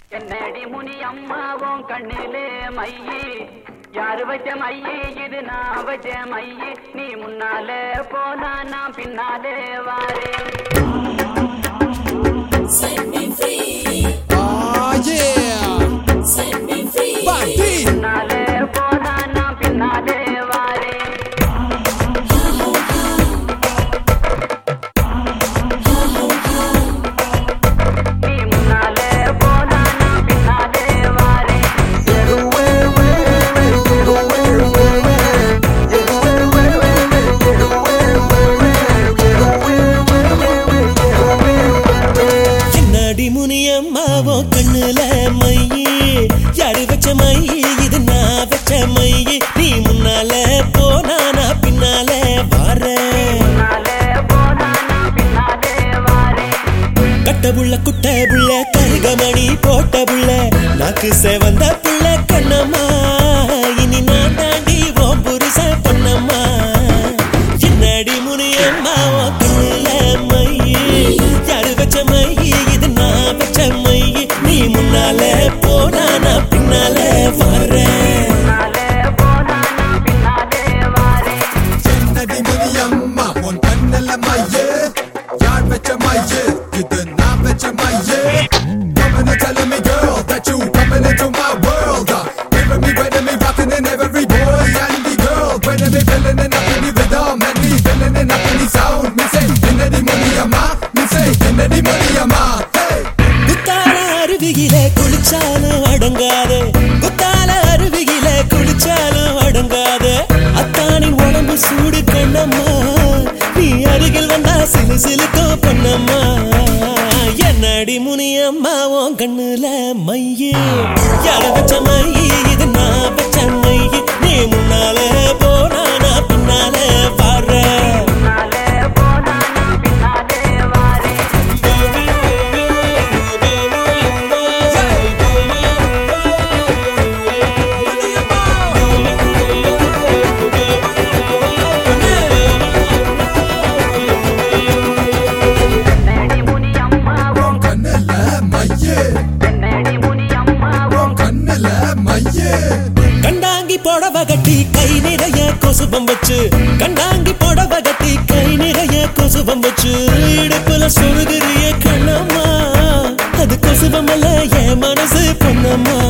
என்னடி முனி அம்மாவும் கண்ணிலே மையி யாரு வச்ச மையி இது நான் வச்ச மையி நீ முன்னாலே போனா நான் பின்னாலே வாரேன் Set me free, Oh yeah! set me free. Bandi! முன்னாலே போனா நான் பின்னாலே வாரேன் நீ முன்னாலே போனா நான் பின்னாலே வாரேன் என்னடி முனியம்மாவோ கண்ணுல மையி யாரு வச்ச மையி இது நான் வச்ச மையி நீ முன்னால போனா நான் பின்னால வாரேன் முன்னாலே போனா நான் பின்னாலே வாரேன் கட்ட புள்ள குட்ட புள்ள கருகமணி போட்ட புள்ள நாக்கு செவந்த புள்ள கண்ணம்மா இனி நான் தாண்டி ஓம் புருஷ பொன்னம்மா என்னடி முனியம்மா உன் கண்ணுல மையி யாரு வச்ச மையி இது நான் வச்ச மையி நீ முன்னால போனா நான் பின்னால வர்றேன் முன்னாலே போனா நான் பின்னாலே வாரேன் என்னடி முனியம்மா உன் கண்ணுல மையே யார் வச்ச மையே இது நான் வச்ச மையே Coming and telling me girl that you coming into my world uh, Giving me when me rocking in every boy and the girl When me feeling it up in the rhythm and me feeling it up in the sound Me say என்னடி Muniyamma me say என்னடி Muniyamma hey குத்தால அருவியில குளிச்சாலும் அடங்காது குத்தால அருவியில குளிச்சாலும் அடங்காது அத்தானி உடம்பு சூடு கண்ணம்மா நீ அருகில் வந்தா சிலு சிலுக்கோ பண்ணம்மா என்னடி முனியம்மா உன் கண்ணுல மையே யார வச்ச மையி இது நான் வச்ச மையி நீ முன்னால போனா நான் பின்னால பாடுறேன் முன்னாலே போனா நான் பின்னாலே வாரேன் என்னடி முனி அம்மாவும் கண்ணுல மையே என்னடி முனி அம்மாவும் கண்ணுல மையே கண்டாங்கி புடவ கட்டி கை நிறைய கொசுபம் வச்சு கண்டாங்கி புடவ கட்டி கை நிறைய கொசுபம் வச்சு இடுப்புல சொருகிறிய கண்ணம்மா அது கொசுபம் அல்ல என் மனசு பொண்ணம்மா